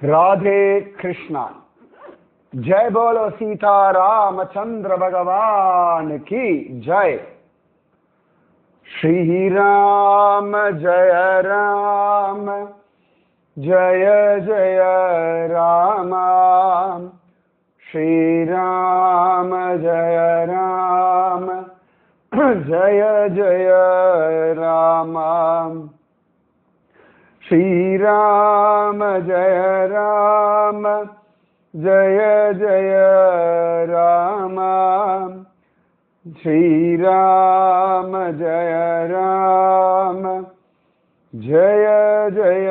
राधे कृष्णा जय बोलो सीता रामचंद्र भगवान की जय श्री राम जय राम जय जय राम श्री राम जय राम जय जय राम श्री राम जय राम जय जय राम श्री राम जय राम जय जय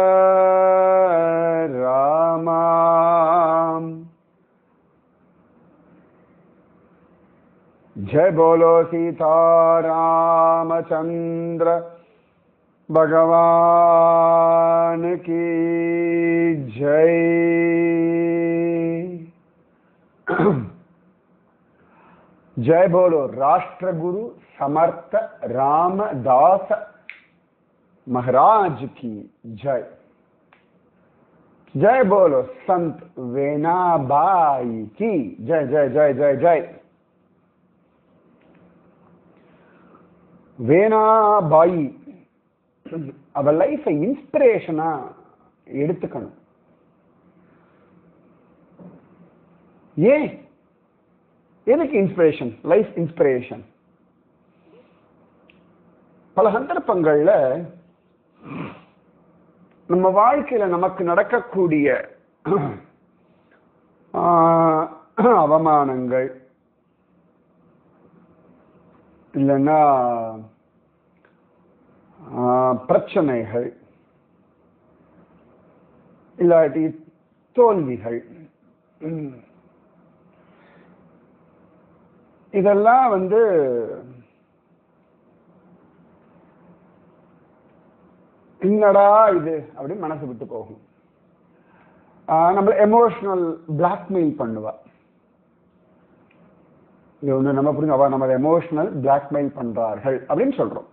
राम जय बोलो सीता रामचंद्र भगवान की जय जय बोलो राष्ट्रगुरु समर्थ रामदास महाराज की जय जय बोलो संत वेनाबाई की जय जय जय जय जय வேணாபாயி அவ லைஃபை இன்ஸ்பிரேஷனா எடுத்துக்கணும் ஏன் எதுக்கு இன்ஸ்பிரேஷன் லைஃப் இன்ஸ்பிரேஷன் பல சந்தர்ப்பங்கள்ல நம்ம வாழ்க்கையில நமக்கு நடக்கக்கூடிய ஆஹ், அவமானங்கள் இல்லைன்னா ஆஹ், பிரச்சனைகள் இல்லாட்டி தோல்விகள் ம். இதெல்லாம் வந்து என்னடா இது அப்படின்னு மனசு விட்டு போகும் ஆஹ், நம்மள எமோஷனல் பிளாக்மெயில் பண்ணுவா இது ஒண்ணு நம்ம புரிஞ்சு அவ நம்ம எமோஷனல் பிளாக்மெயில் பண்றார்கள் அப்படின்னு சொல்றோம்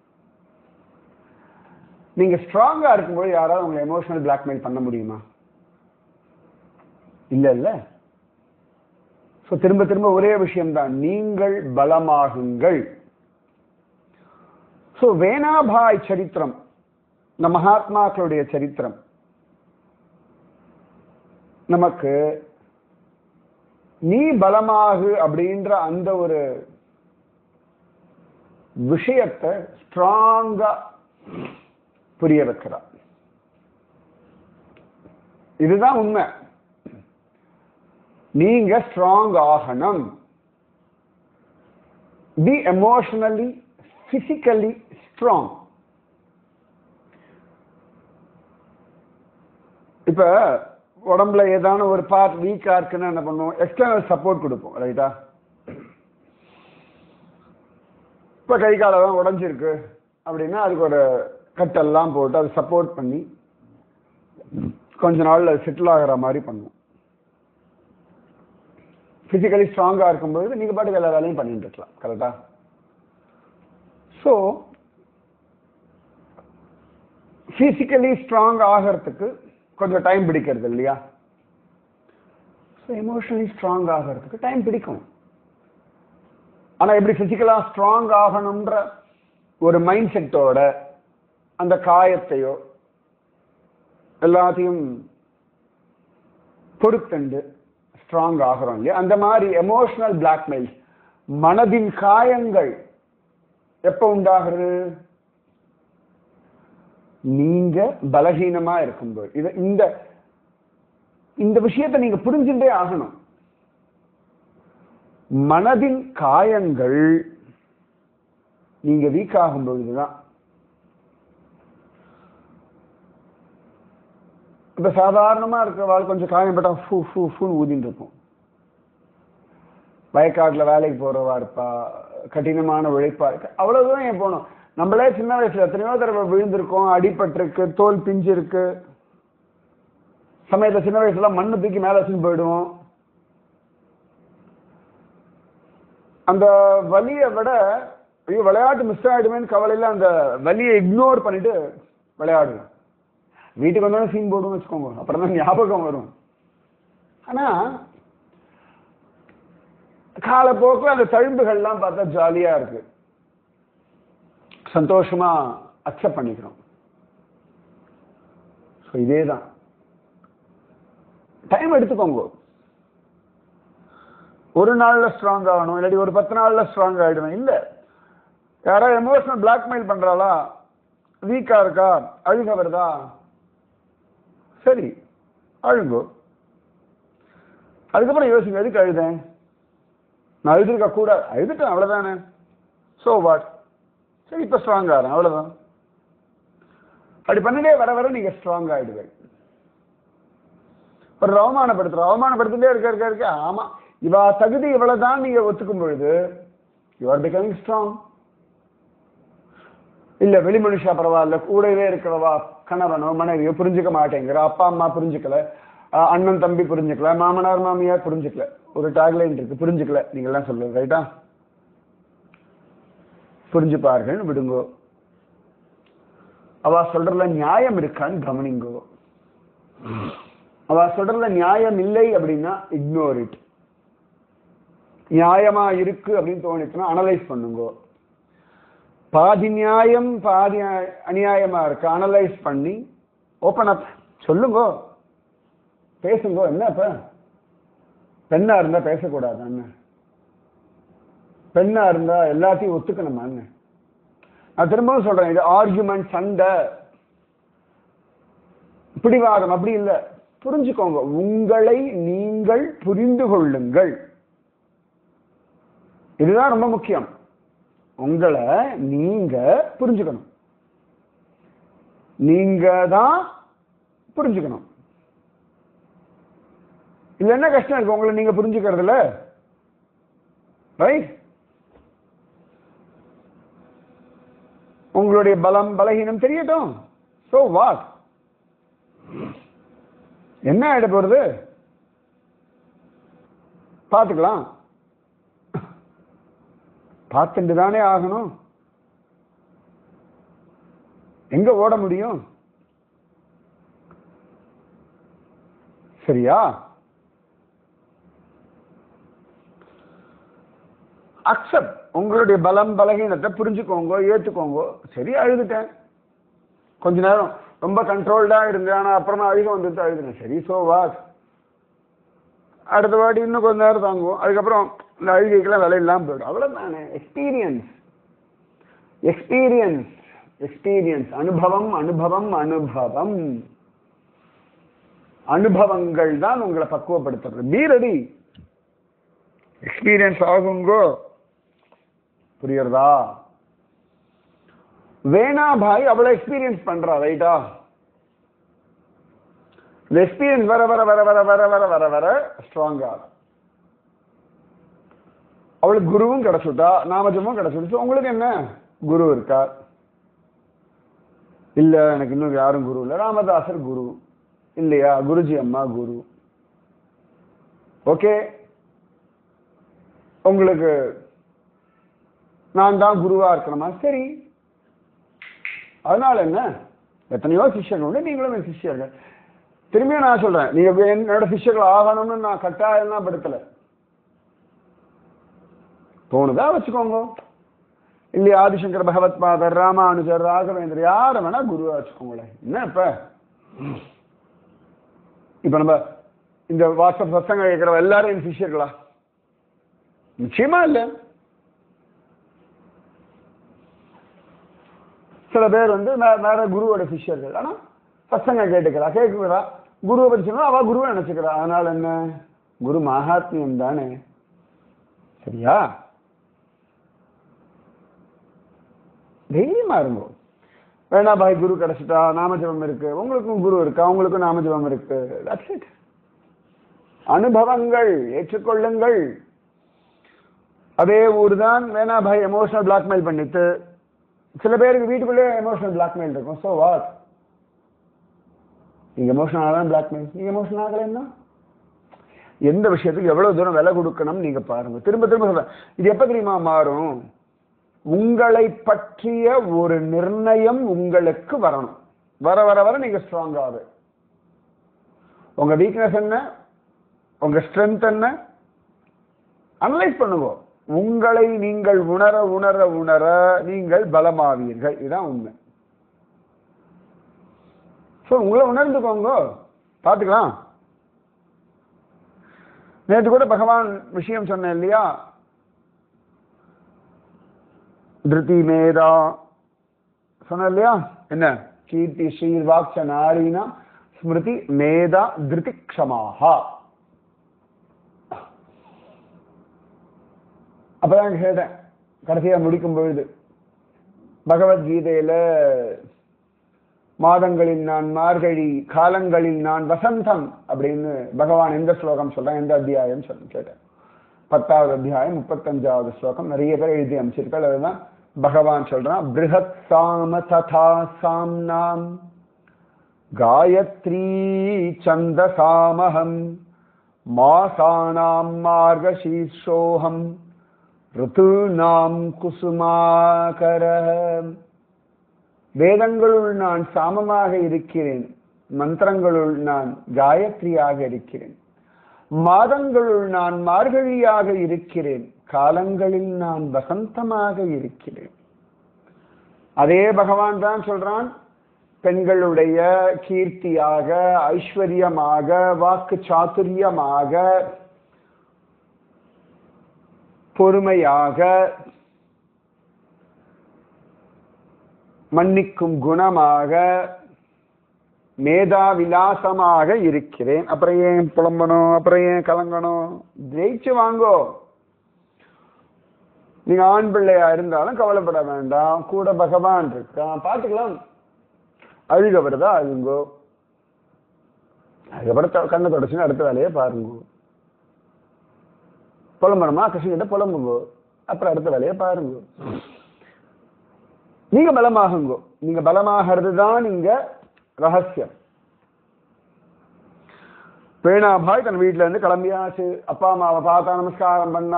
நீங்க ஸ்ட்ராங்கா இருக்கும்போது யாராவது உங்களை எமோஷனல் பிளாக்மெயில் பண்ண முடியுமா இல்ல இல்ல சோ திரும்ப திரும்ப ஒரே விஷயம்தான் நீங்கள் பலமாகுங்கள் சோ வேணாபாய் சரித்திரம் இந்த மகாத்மாக்களுடைய சரித்திரம் நமக்கு நீ பலமாகு அப்படின்ற அந்த ஒரு விஷயத்தை ஸ்ட்ராங்கா புரிய வைக்கிறார் இதுதான் உண்மை நீங்க ஸ்ட்ராங் ஆகணும் பி எமோஷனலி பிசிக்கலி ஸ்ட்ராங் இப்ப உடம்புல ஏதான ஒரு பார்ட் வீக்கா இருக்குன்னா என்ன பண்ணுவோம் எக்ஸ்டர்னல் சப்போர்ட் கொடுப்போம் ரைட்டா இப்ப கை காலெல்லாம் உடஞ்சிருக்கு அப்படின்னா அதுக்கு ஒரு கட்டெல்லாம் போட்டு அதை சப்போர்ட் பண்ணி கொஞ்ச நாள்ல செட்டில் ஆகிற மாதிரி பண்ணுவோம் பிசிக்கலி ஸ்ட்ராங்கா இருக்கும்போது நீங்க பாட்டுக்கு எல்லா வேலையும் பண்ணிட்டு இருக்கலாம் கரெக்டா ஸோ பிசிக்கலி ஸ்ட்ராங் ஆகிறதுக்கு கொஞ்சம் டைம் பிடிக்கிறது இல்லையா ஸோ எமோஷனலி ஸ்ட்ராங் ஆகிறதுக்கு டைம் பிடிக்கும் ஆனா எப்படி பிசிக்கலா ஸ்ட்ராங் ஆகணும்ன்ற ஒரு மைண்ட் செட்டோட அந்த காயத்தையோ எல்லாத்தையும் பொறுத்துண்டு ஸ்ட்ராங் ஆகிறோம் இல்லையா அந்த மாதிரி எமோஷனல் பிளாக்மெயில் மனதின் காயங்கள் எப்ப உண்டாகிறது நீங்க பலகீனமா இருக்கும்போது இது இந்த இந்த விஷயத்தை நீங்க புரிஞ்சுட்டே ஆகணும் மனதின் காயங்கள் நீங்க வீக் ஆகும் பொழுதுதான் இப்ப சாதாரணமா இருக்கிறவாள் கொஞ்சம் காயப்பட்டா ஃபூ ஃபூ ஃபூன்னு ஊதின்னு இருக்கும் வயக்காட்டுல வேலைக்கு போறவா இருப்பா கடினமான உழைப்பா இருக்கு அவ்வளவுதான் ஏன் போகணும் நம்மளே சின்ன வயசுல எத்தனையோ தடவை விழுந்திருக்கோம் அடிபட்டிருக்கு தோல் பிஞ்சு இருக்கு சமயத்துல சின்ன வயசுல மண்ணு தூக்கி மேல வச்சுன்னு போயிடுவோம் அந்த வலியை விட ஐயோ விளையாட்டு மிஸ் ஆயிடுமேன்னு கவலையில அந்த வலியை இக்னோர் பண்ணிட்டு விளையாடுவோம் வீட்டுக்கு வந்தாலும் சீன் போடுவோம் வச்சுக்கோங்க அப்புறம் தான் ஞாபகம் வரும் ஆனா காலப்போக்கு அந்த தழும்புகள்லாம் பார்த்தா ஜாலியா இருக்கு சந்தோஷமா அக்செப்ட் பண்ணிக்கிறோம் ஸோ இதே தான் டைம் எடுத்துக்கோங்க ஒரு நாள்ல ஸ்ட்ராங் ஆகணும் இல்லாட்டி ஒரு பத்து நாள்ல ஸ்ட்ராங் ஆயிடுவேன் இல்ல யாரோ எமோஷனல் பிளாக்மெயில் பண்றாளா வீக்கா இருக்கா அழுக வருதா சரி அழுங்கோ அதுக்கப்புறம் யோசிங்க எதுக்கு அழுதேன் நான் அழுதுருக்க கூடாது அழுதுட்டேன் அவ்வளவுதானே சோ வாட் சரி இப்ப ஸ்ட்ராங் ஆகிறேன் அவ்வளவுதான் அப்படி பண்ணிட்டே வர வர நீங்க ஸ்ட்ராங் ஆயிடுவீங்க ஒரு அவமானப்படுத்துற அவமானப்படுத்திட்டே இருக்க இருக்க இருக்க ஆமா இவா தகுதி இவ்வளவுதான் நீங்க ஒத்துக்கும் பொழுது யூ ஆர் பிகமிங் ஸ்ட்ராங் இல்ல வெளி மனுஷா பரவாயில்ல கூடவே இருக்கிறவா கணவனோ மனைவியோ புரிஞ்சுக்க மாட்டேங்கிற அப்பா அம்மா புரிஞ்சுக்கல அஹ் அண்ணன் தம்பி புரிஞ்சுக்கல மாமனார் மாமியார் புரிஞ்சுக்கல ஒரு டாக்லைன் இருக்கு புரிஞ்சுக்கல நீங்க எல்லாம் சொல்லுங்க ரைட்டா புரிஞ்சுப்பார்கள் விடுங்கோ அவ சொல்றதுல நியாயம் இருக்கான்னு கவனிங்கோ அவ சொல்றதுல நியாயம் இல்லை அப்படின்னா இக்னோர் இட் நியாயமா இருக்கு அப்படின்னு தோணிச்சுன்னா அனலைஸ் பண்ணுங்க பாதி நியாயம் பாதி அ- அநியாயமா இருக்கு அனலைஸ் பண்ணி ஓப்பன் அப் சொல்லுங்க பேசுங்க என்ன இப்ப பெண்ணா இருந்தா பேசக்கூடாது அண்ணன் பெண்ணா இருந்தா எல்லாத்தையும் ஒத்துக்கணுமா அண்ணன் நான் திரும்பவும் சொல்றேன் இது ஆர்குமெண்ட் சண்டை பிடிவாதம் அப்படி இல்லை புரிஞ்சுக்கோங்க உங்களை நீங்கள் புரிந்து கொள்ளுங்கள் இதுதான் ரொம்ப முக்கியம் உங்களை நீங்க புரிஞ்சுக்கணும் நீங்க தான் புரிஞ்சுக்கணும் இதுல என்ன கஷ்டம் இருக்கு உங்களை நீங்க புரிஞ்சுக்கிறதுல ரைட் உங்களுடைய பலம் பலகீனம் தெரியட்டும் சோ வாட் என்ன ஆயிட போறது பார்த்துக்கலாம் பார்த்துட்டு தானே ஆகணும் எங்க ஓட முடியும் சரியா அக்செப்ட் உங்களுடைய பலம் பலகீனத்தை புரிஞ்சுக்கோங்க ஏத்துக்கோங்க சரி அழுதுட்டேன் கொஞ்ச நேரம் ரொம்ப கண்ட்ரோல்டா இருந்தேன் ஆனா அப்புறமா அழுக வந்துட்டு அழுதுனேன் சரி சோ வாட் அடுத்த வாட்டி இன்னும் கொஞ்ச நேரம் தாங்குவோம் அதுக்கப்புறம் இந்த அழுகைக்கெல்லாம் விலை இல்லாமல் போயிடும் அவ்வளவுதானே எக்ஸ்பீரியன்ஸ் எக்ஸ்பீரியன்ஸ் எக்ஸ்பீரியன்ஸ் அனுபவம் அனுபவம் அனுபவம் அனுபவங்கள் தான் உங்களை பக்குவப்படுத்துறது பி ரெடி எக்ஸ்பீரியன்ஸ் ஆகுங்கோ புரியுறதா வேணா பாய் அவ்வளவு எக்ஸ்பீரியன்ஸ் பண்றா ரைட்டா இந்த எக்ஸ்பீரியன்ஸ் வர வர வர வர வர வர வர வர ஸ்ட்ராங்கா அவளுக்கு குருவும் கிடைச்சுட்டா நாமஜமும் கிடைச்சுடுச்சு உங்களுக்கு என்ன குரு இருக்கா இல்ல எனக்கு இன்னும் யாரும் குரு இல்ல ராமதாசர் குரு இல்லையா குருஜி அம்மா குரு ஓகே உங்களுக்கு நான் தான் குருவா இருக்கணுமா சரி அதனால என்ன எத்தனையோ சிஷ்யர்கள் உண்டு நீங்களும் என் சிஷ்யர்கள் திரும்பியும் நான் சொல்றேன் நீங்க என்னோட சிஷ்யர்கள் ஆகணும்னு நான் கட்டாயம் படுத்தல தோணுதா வச்சுக்கோங்க இல்லையா ஆதிசங்கர் பகவத் பாதர் ராமானுஜர் ராகவேந்தர் யாரை வேணா குருவா வச்சுக்கோங்களேன் என்ன இப்ப இப்ப நம்ம இந்த வாட்ஸ்அப் சத்தங்க கேட்கிறவ எல்லாரும் என் சிஷ்யர்களா நிச்சயமா இல்ல சில பேர் வந்து வே- வேற குருவோட சிஷ்யர்கள் ஆனா சத்சங்க கேட்டுக்கிறா கேட்கிறா குருவை பத்தி சொன்னா அவ குருவை நினைச்சுக்கிறா அதனால என்ன குரு மகாத்மியம் தானே சரியா தைரியமா இருங்கோ வேணா பாய் குரு கிடைச்சிட்டா நாமஜபம் இருக்கு உங்களுக்கும் குரு இருக்கு அவங்களுக்கும் நாமஜபம் இருக்கு That's it. அனுபவங்கள் ஏற்றுக்கொள்ளுங்கள் அதே ஊர் தான் வேணா பாய் எமோஷனல் பிளாக்மெயில் பண்ணிட்டு சில பேருக்கு வீட்டுக்குள்ளே எமோஷனல் பிளாக்மெயில் இருக்கும் ஸோ வாட் நீங்க எமோஷனல் ஆகலாம் பிளாக்மெயில் நீங்க எமோஷனல் ஆகலைன்னா எந்த விஷயத்துக்கு எவ்வளவு தூரம் விலை கொடுக்கணும் நீங்க பாருங்க திரும்ப திரும்ப சொல்றேன் இது எப்ப தெரியுமா மாறும் உங்களை பற்றிய ஒரு நிர்ணயம் உங்களுக்கு வரணும் வர வர வர நீங்க ஸ்ட்ராங் ஆகுது உங்க வீக்னஸ் என்ன உங்க ஸ்ட்ரென்த் என்ன அனலைஸ் பண்ணுங்க உங்களை நீங்கள் உணர உணர உணர நீங்கள் பலமாவீர்கள் இதுதான் உண்மை ஸோ உங்களை உணர்ந்துக்கோங்க பார்த்துக்கலாம் நேற்று கூட பகவான் விஷயம் சொன்னேன் இல்லையா திருதி மேதா சொன்ன இல்லையா என்ன கீர்த்தி ஸ்ரீர்வாக்ஷ நாரீனா ஸ்மிருதி மேதா திருதி க்ஷமாஹா அப்பதான் கேட்டேன் கடைசியா முடிக்கும் பொழுது பகவத்கீதையில மாதங்களில் நான் மார்கழி காலங்களில் நான் வசந்தம் அப்படின்னு பகவான் எந்த ஸ்லோகம் சொல்றான் எந்த அத்தியாயம் சொல்ல கேட்டேன் பத்தாவது அத்தியாயம் முப்பத்தஞ்சாவது ஸ்லோகம் நிறைய பேர் எழுதி அமைச்சிருக்காள் அதுதான் பகவான் சொல்றான் பிருஹத் சாம ததா சாம்னாம் காயத்ரி சந்தசாமகம் மாசானாம் மார்கசீர்ஷோகம் ருத்துநாம் குசுமாகர வேதங்களுள் நான் சாமமாக இருக்கிறேன் மந்திரங்களுள் நான் காயத்ரியாக இருக்கிறேன் மாதங்களுள் நான் மார்கழியாக இருக்கிறேன் காலங்களில் நான் வசந்தமாக இருக்கிறேன் அதே பகவான் தான் சொல்றான் பெண்களுடைய கீர்த்தியாக ஐஸ்வர்யமாக வாக்கு சாதுரியமாக பொறுமையாக மன்னிக்கும் குணமாக மேதா விலாசமாக இருக்கிறேன் அப்புறம் ஏன் புலம்பணும் அப்புறம் ஏன் கலங்கணும் ஜெயிச்சு வாங்கோ நீங்க ஆண் பிள்ளையா இருந்தாலும் கவலைப்பட வேண்டாம் கூட பகவான் இருக்கான் பார்த்துக்கலாம் அழுக வருதா அழுங்கோ அதுக்கப்புறம் கண்ணை தொடச்சுன்னு அடுத்த வேலையை பாருங்க புலம்பணுமா கிருஷ்ணகிட்ட புலம்புங்கோ அப்புறம் அடுத்த வேலையை பாருங்க நீங்க பலமாகுங்கோ நீங்க பலமாகிறது தான் இங்க ரகசியம் பேணாபாய் தன் வீட்டுல இருந்து கிளம்பியாச்சு அப்பா அம்மாவை பார்த்தா நமஸ்காரம் பண்ணா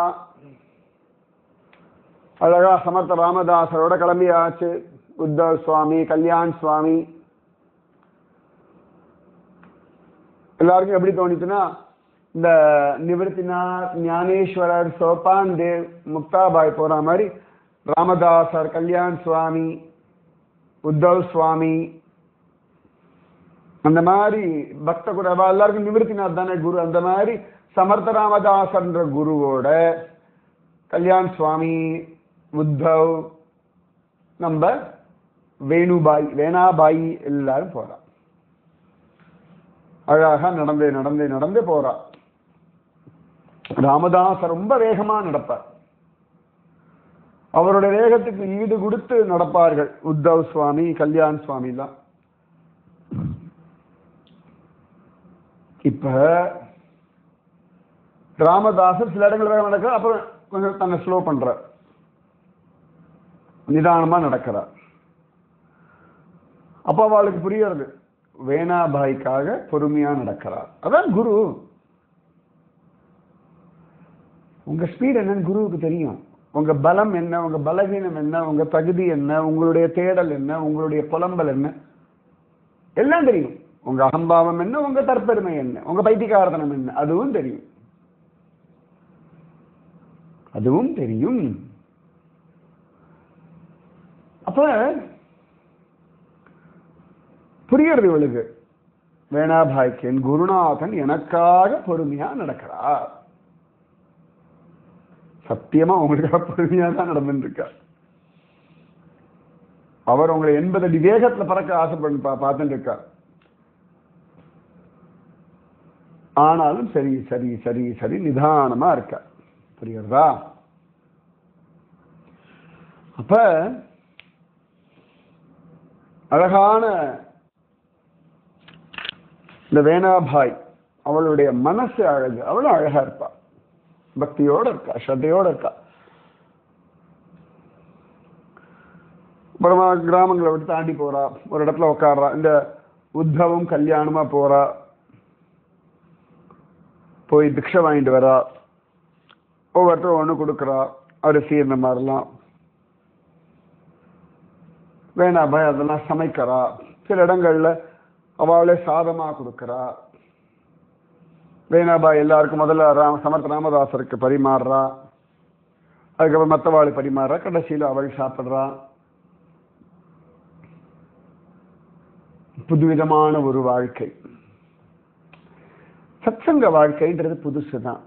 அழகா சமர்த்த ராமதாசரோட கிளம்பியாச்சு உத்தவ் சுவாமி கல்யாண் சுவாமி எல்லாருக்கும் எப்படி தோணிச்சுன்னா இந்த நிவர்த்திநாத் ஞானேஸ்வரர் சோபான் தேவ் முக்தாபாய் போற மாதிரி ராமதாசர் கல்யாண் சுவாமி உத்தவ் சுவாமி அந்த மாதிரி பக்த குரு அவ எல்லாருக்கும் நிவர்த்திநாத் தானே குரு அந்த மாதிரி சமர்த்த ராமதாசர்ன்ற குருவோட கல்யாண் சுவாமி உத்தவ் நம்ம வேணுபாய் வேணாபாய் எல்லாரும் போறா அழகா நடந்தே நடந்தே நடந்தே போறா ராமதாசர் ரொம்ப வேகமா நடப்பார் அவருடைய வேகத்துக்கு ஈடு கொடுத்து நடப்பார்கள் உத்தவ் சுவாமி கல்யாண் சுவாமி எல்லாம் இப்ப ராமதாசர் சில இடங்கள் வேகம் நடக்கிற அப்புறம் கொஞ்சம் தன்னை ஸ்லோ பண்ற நிதானமா நடக்கிறார் அப்ப அவளுக்கு புரியறது வேணாபாய்க்காக பொறுமையா நடக்கிறார் அதான் குரு உங்க ஸ்பீட் என்னன்னு குருவுக்கு தெரியும் உங்க பலம் என்ன உங்க பலவீனம் என்ன உங்க தகுதி என்ன உங்களுடைய தேடல் என்ன உங்களுடைய புலம்பல் என்ன எல்லாம் தெரியும் உங்க அகம்பாவம் என்ன உங்க தற்பெருமை என்ன உங்க பைத்தியகாரதனம் என்ன அதுவும் தெரியும் அதுவும் தெரியும் அப்ப புரியறது இவளுக்கு வேணாபாய்க்கு என் குருநாதன் எனக்காக பொறுமையா நடக்கிறார் சத்தியமா உங்களுக்காக பொறுமையா தான் நடந்துட்டு இருக்கார் அவர் உங்களை எண்பது அடி வேகத்துல பறக்க ஆசைப்பட்டு பா- பார்த்துட்டு இருக்கார் ஆனாலும் சரி சரி சரி சரி நிதானமா இருக்கார் புரியுறதா அப்ப அழகான இந்த வேணாபாய் அவளுடைய மனசு அழகு அவளும் அழகா இருப்பா பக்தியோட இருக்கா ஸ்ரத்தையோட இருக்கா அப்புறமா கிராமங்களை விட்டு தாண்டி போறா ஒரு இடத்துல உட்கார்றா இந்த உத்தவம் கல்யாணமா போறா போய் பிக்ஷை வாங்கிட்டு வரா ஒவ்வொருத்தரும் ஒண்ணு கொடுக்குறா அரிசி இந்த மாதிரிலாம் வேணா பாய் அதெல்லாம் சமைக்கிறா சில இடங்கள்ல அவளே சாதமா கொடுக்கறா வேணாபா எல்லாருக்கும் முதல்ல ராம சமர்த்த ராமதாசருக்கு பரிமாறுறா அதுக்கப்புறம் மற்றவாளை பரிமாறுறா கடைசியில் அவள் சாப்பிட்றா புதுவிதமான ஒரு வாழ்க்கை சத்சங்க வாழ்க்கைன்றது புதுசு தான்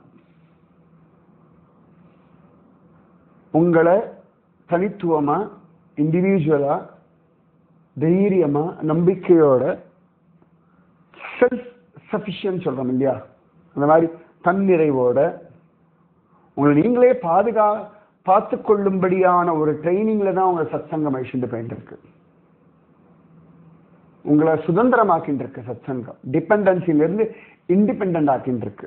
உங்களை தனித்துவமா இண்டிவிஜுவலா தைரியமா நம்பிக்கையோட செல்ஃப் சஃபிஷியன்ட் சொல்றோம் இல்லையா அந்த மாதிரி தன்னிறைவோட உங்களை நீங்களே பாதுகா பார்த்து கொள்ளும்படியான ஒரு ட்ரைனிங்ல தான் உங்க சத்சங்கம் அழிச்சுட்டு போயிட்டு இருக்கு உங்களை சுதந்திரமாக்கிட்டு இருக்கு சத்சங்கம் டிபெண்டன்சில இருந்து இண்டிபெண்ட் ஆக்கிட்டு இருக்கு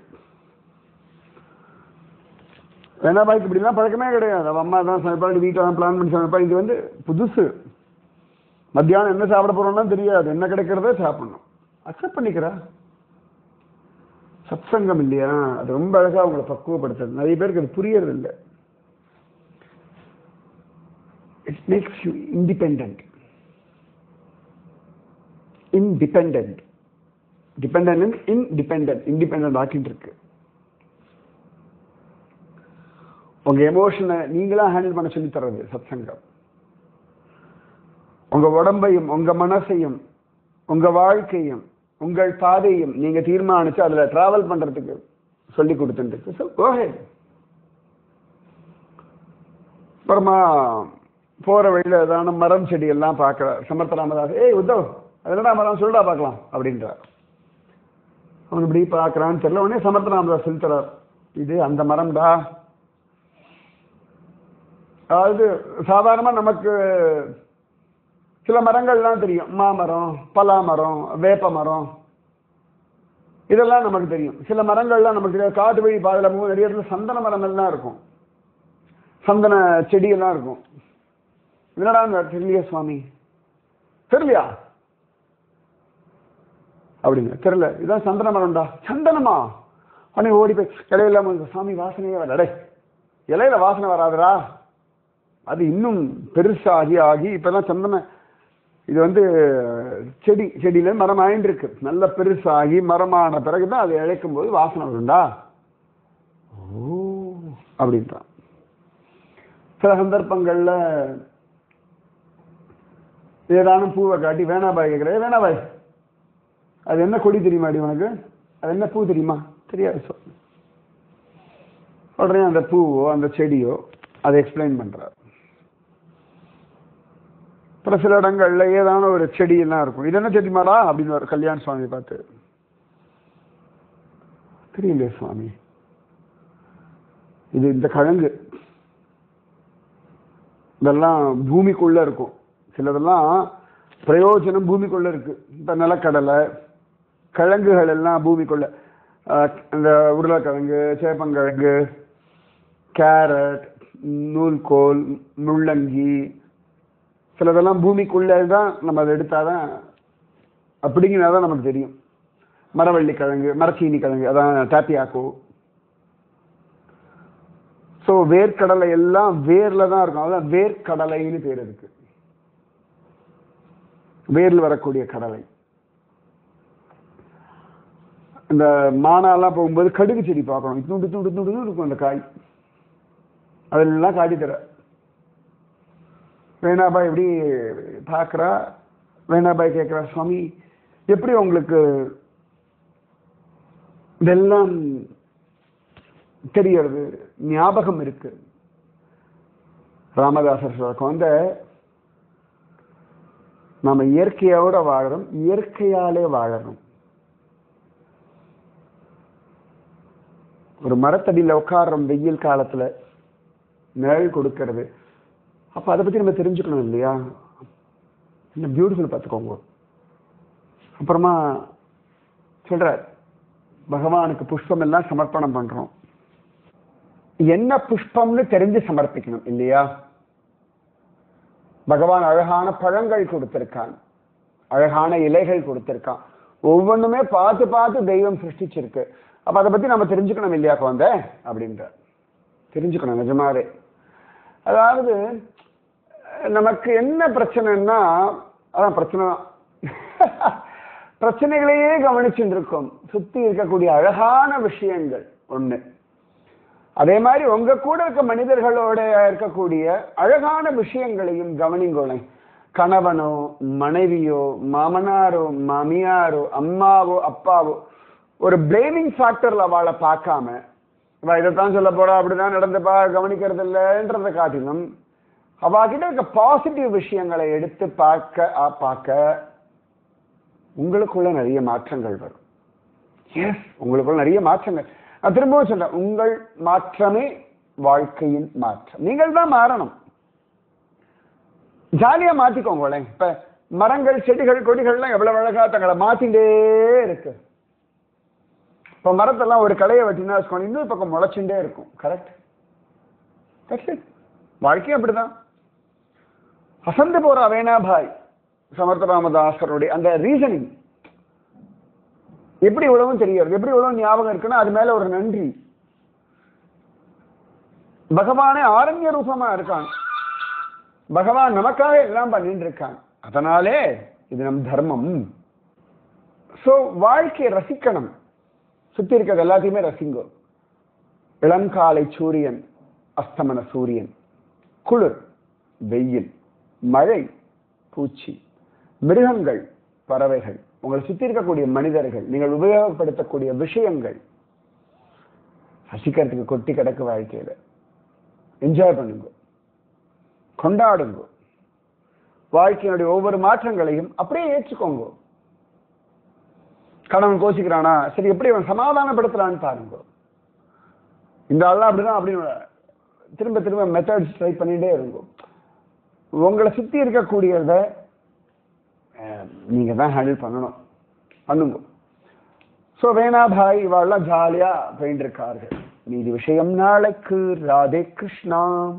வேணாபாய்க்கு இப்படிலாம் பழக்கமே கிடையாது அவ அம்மா தான் சமைப்பாடு வீட்டில் தான் பிளான் பண்ணி சமைப்பா இது வந்து புதுசு மத்தியானம் என்ன சாப்பிட போறோம்னா தெரியாது என்ன கிடைக்கிறத சாப்பிடணும் அக்செப்ட் பண்ணிக்கிறா சத்சங்கம் இல்லையா அது ரொம்ப அழகா உங்களை பக்குவப்படுத்துது நிறைய பேருக்கு அது புரியறது இல்லை it makes you independent independent depend independent independent ஆக்கிட்டு இருக்கு உங்க எமோஷனை நீங்களா ஹேண்டில் பண்ண சொல்லி தர்றது சத்சங்கம் உங்க உடம்பையும் உங்க மனசையும் உங்க வாழ்க்கையும் உங்கள் பாதையும் நீங்க தீர்மானிச்சு அதுல டிராவல் பண்றதுக்கு சொல்லி கொடுத்துட்டு ஸோ கோஹெட் அப்புறமா போற வழியில ஏதான மரம் செடி எல்லாம் பார்க்கற சமர்த்த ராமதாஸ் ஏய் உத்தவ் அதெல்லாம் மரம் சொல்லுடா பார்க்கலாம் அப்படின்றார் அவன் இப்படி பார்க்கறான்னு தெரியல உடனே சமர்த்த ராமதாஸ் சொல்லி தரார் இது அந்த மரம்டா அதாவது சாதாரணமா நமக்கு சில மரங்கள்லாம் தெரியும் மாமரம் பலா மரம் வேப்ப மரம் இதெல்லாம் நமக்கு தெரியும் சில மரங்கள்லாம் நமக்கு தெரியாது காட்டு வழி பாதையில போகும் நிறைய இடத்துல சந்தன மரம் எல்லாம் இருக்கும் சந்தன செடி எல்லாம் இருக்கும் என்னடா தெரியலையா சுவாமி தெரியலையா அப்படிங்க தெரியல இதான் சந்தன மரம்டா சந்தனமா உடனே ஓடி போய் இலையில சாமி வாசனையே வரடே இலையில வாசனை வராதுடா அது இன்னும் பெருசாகி ஆகி இப்பெல்லாம் சந்தன இது வந்து செடி செடியில மரம் ஆயின்னு இருக்கு நல்ல பெருசாகி மரமான பிறகுதான் அதை இழைக்கும் போது வாசனை வரும்டா ஓ அப்படின்றான் சில சந்தர்ப்பங்கள்ல ஏதானும் பூவை காட்டி வேணாபாய் கேட்கிறேன் வேணாபாய் அது என்ன கொடி தெரியுமாடி உனக்கு அது என்ன பூ தெரியுமா தெரியாது சொல் உடனே அந்த பூவோ அந்த செடியோ அதை எக்ஸ்பிளைன் பண்றார் அப்புறம் சில இடங்கள்ல ஏதான ஒரு செடி எல்லாம் இருக்கும் இது என்ன தெரியுமாடா அப்படின்னு ஒரு கல்யாண சுவாமி பார்த்து தெரியலையே சுவாமி இது இந்த கிழங்கு இதெல்லாம் பூமிக்குள்ள இருக்கும் சிலதெல்லாம் பிரயோஜனம் பூமிக்குள்ள இருக்கு இப்ப நிலக்கடலை கிழங்குகள் எல்லாம் பூமிக்குள்ள அஹ், இந்த உருளைக்கிழங்கு சேப்பங்கிழங்கு கேரட் நூல்கோல் முள்ளங்கி சிலதெல்லாம் பூமிக்குள்ளே தான் நம்ம அதை எடுத்தாதான் அப்படிங்கிறதா தான் நமக்கு தெரியும் மரவள்ளி கிழங்கு மரச்சீனி கிழங்கு அதான் டாப்பியாக்கோ ஸோ வேர்க்கடலை எல்லாம் வேர்ல தான் இருக்கும் அதான் வேர்க்கடலைன்னு பேர் இருக்கு வேர்ல வரக்கூடிய கடலை இந்த மானாலாம் போகும்போது கடுகு செடி பார்க்கணும் இத்துண்டு துண்டு துண்டு இருக்கும் அந்த காய் அதெல்லாம் காட்டி தர வேணாபாய் எப்படி பார்க்குறா வேணாபாய் கேட்குறா சுவாமி எப்படி உங்களுக்கு இதெல்லாம் தெரியறது ஞாபகம் இருக்கு ராமதாசர் சொல்ற குழந்தை நாம இயற்கையோட வாழறோம் இயற்கையாலே வாழறோம் ஒரு மரத்தடியில உட்கார்றோம் வெயில் காலத்துல நிழல் கொடுக்கறது அப்ப அதை பத்தி நம்ம தெரிஞ்சுக்கணும் இல்லையா என்ன பியூட்டிஃபுல் பார்த்துக்கோங்க அப்புறமா சொல்றார் பகவானுக்கு புஷ்பம் எல்லாம் சமர்ப்பணம் பண்றோம் என்ன புஷ்பம்னு தெரிஞ்சு சமர்ப்பிக்கணும் இல்லையா பகவான் அழகான பழங்கள் கொடுத்திருக்கான் அழகான இலைகள் கொடுத்திருக்கான் ஒவ்வொன்றுமே பார்த்து பார்த்து தெய்வம் சிருஷ்டிச்சிருக்கு அப்ப அதை பத்தி நம்ம தெரிஞ்சுக்கணும் இல்லையா குழந்தை அப்படின்ற தெரிஞ்சுக்கணும் நிஜமாவே அதாவது நமக்கு என்ன பிரச்சனைன்னா அதான் பிரச்சனை தான் பிரச்சனைகளையே கவனிச்சுட்டு இருக்கோம் சுத்தி இருக்கக்கூடிய அழகான விஷயங்கள் ஒண்ணு அதே மாதிரி உங்க கூட இருக்க மனிதர்களோட இருக்கக்கூடிய அழகான விஷயங்களையும் கவனிங்கோளேன் கணவனோ மனைவியோ மாமனாரோ மாமியாரோ அம்மாவோ அப்பாவோ ஒரு பிளேமிங் ஃபேக்டர்ல அவளை பார்க்காம இவ இதைத்தான் சொல்ல போறா அப்படிதான் நடந்துப்பா கவனிக்கிறது இல்லைன்றதை காட்டிலும் அவகிட்ட இருக்க பாசிட்டிவ் விஷயங்களை எடுத்து பார்க்க ஆ, பார்க்க உங்களுக்குள்ள நிறைய மாற்றங்கள் வரும் எஸ் உங்களுக்குள்ள நிறைய மாற்றங்கள் நான் திரும்பவும் சொல்றேன் உங்கள் மாற்றமே வாழ்க்கையின் மாற்றம் நீங்கள் தான் மாறணும் ஜாலியா மாத்திக்கோங்களேன் இப்ப மரங்கள் செடிகள் கொடிகள்லாம் எவ்வளவு அழகா தங்களை மாத்திட்டே இருக்கு இப்ப மரத்தெல்லாம் ஒரு களையை வெட்டினா வச்சுக்கோங்க இன்னொரு பக்கம் முளைச்சுட்டே இருக்கும் கரெக்ட் வாழ்க்கையும் அப்படிதான் அசந்து போற அவேனாபாய் சமர்த்த ராமதாசருடைய அந்த ரீசனிங் எப்படி இவ்வளவும் தெரியாது எப்படி இவ்வளவு ஞாபகம் இருக்குன்னா அது மேல ஒரு நன்றி பகவானே ஆரண்ய ரூபமா இருக்கான் பகவான் நமக்காக எல்லாம் பண்ணிட்டு இருக்கான் அதனாலே இது நம் தர்மம் சோ வாழ்க்கையை ரசிக்கணும் சுத்தி இருக்கிறது எல்லாத்தையுமே ரசிங்கோ இளங்காலை சூரியன் அஸ்தமன சூரியன் குளிர் வெயில் மழை பூச்சி மிருகங்கள் பறவைகள் உங்களை சுத்தி இருக்கக்கூடிய மனிதர்கள் நீங்கள் உபயோகப்படுத்தக்கூடிய விஷயங்கள் ரசிக்கிறதுக்கு கொட்டி கிடக்கு வாழ்க்கையில என்ஜாய் பண்ணுங்க கொண்டாடுங்க வாழ்க்கையினுடைய ஒவ்வொரு மாற்றங்களையும் அப்படியே ஏற்றுக்கோங்க கணவன் கோச்சிக்கிறானா சரி எப்படி அவன் சமாதானப்படுத்துறான்னு பாருங்க இந்த ஆள்லாம் அப்படிதான் அப்படின்னு திரும்ப திரும்ப மெத்தட்ஸ் ட்ரை பண்ணிட்டே இருக்கும் உங்களை சுத்தி இருக்கக்கூடியத அஹ், நீங்க தான் ஹேண்டில் பண்ணணும் பண்ணுங்க ஸோ வேணாபாய் இவாள்லாம் ஜாலியா போயிட்டு இருக்கார்கள் மீதி விஷயம் நாளைக்கு ராதே கிருஷ்ணா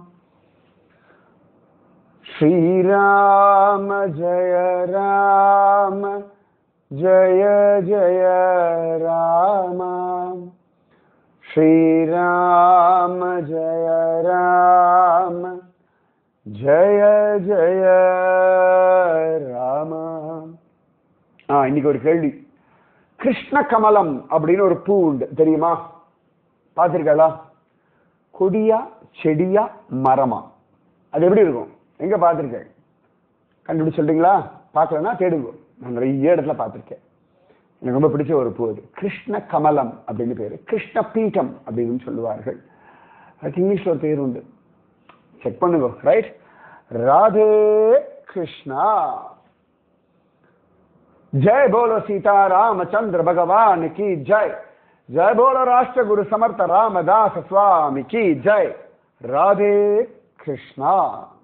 ஸ்ரீராம ஜெய ராம ஜெய ஜெய ராம ஸ்ரீராம ஜெய ராம ஜெய ஜெய ராம ஆ இன்னைக்கு ஒரு கேள்வி கிருஷ்ண கமலம் அப்படின்னு ஒரு பூ உண்டு தெரியுமா பார்த்திருக்காளா கொடியா செடியா மரமா அது எப்படி இருக்கும் எங்க பார்த்திருக்கேன் கண்டுபிடிச்சு சொல்றீங்களா பார்க்கலன்னா தேடுங்க நான் நிறைய இடத்துல பார்த்திருக்கேன் எனக்கு ரொம்ப பிடிச்ச ஒரு பூ அது கிருஷ்ண கமலம் அப்படின்னு பேரு கிருஷ்ண பீட்டம் அப்படின்னு சொல்லுவார்கள் அதுக்கு இங்கிலீஷ்ல ஒரு பேர் உண்டு செக் பண்ணுங்க ரைட் ராதே கிருஷ்ணா जय बोलो सीता रामचंद्र भगवान की जय जय बोलो राष्ट्र गुरु समर्थ रामदास स्वामी की जय राधे कृष्णा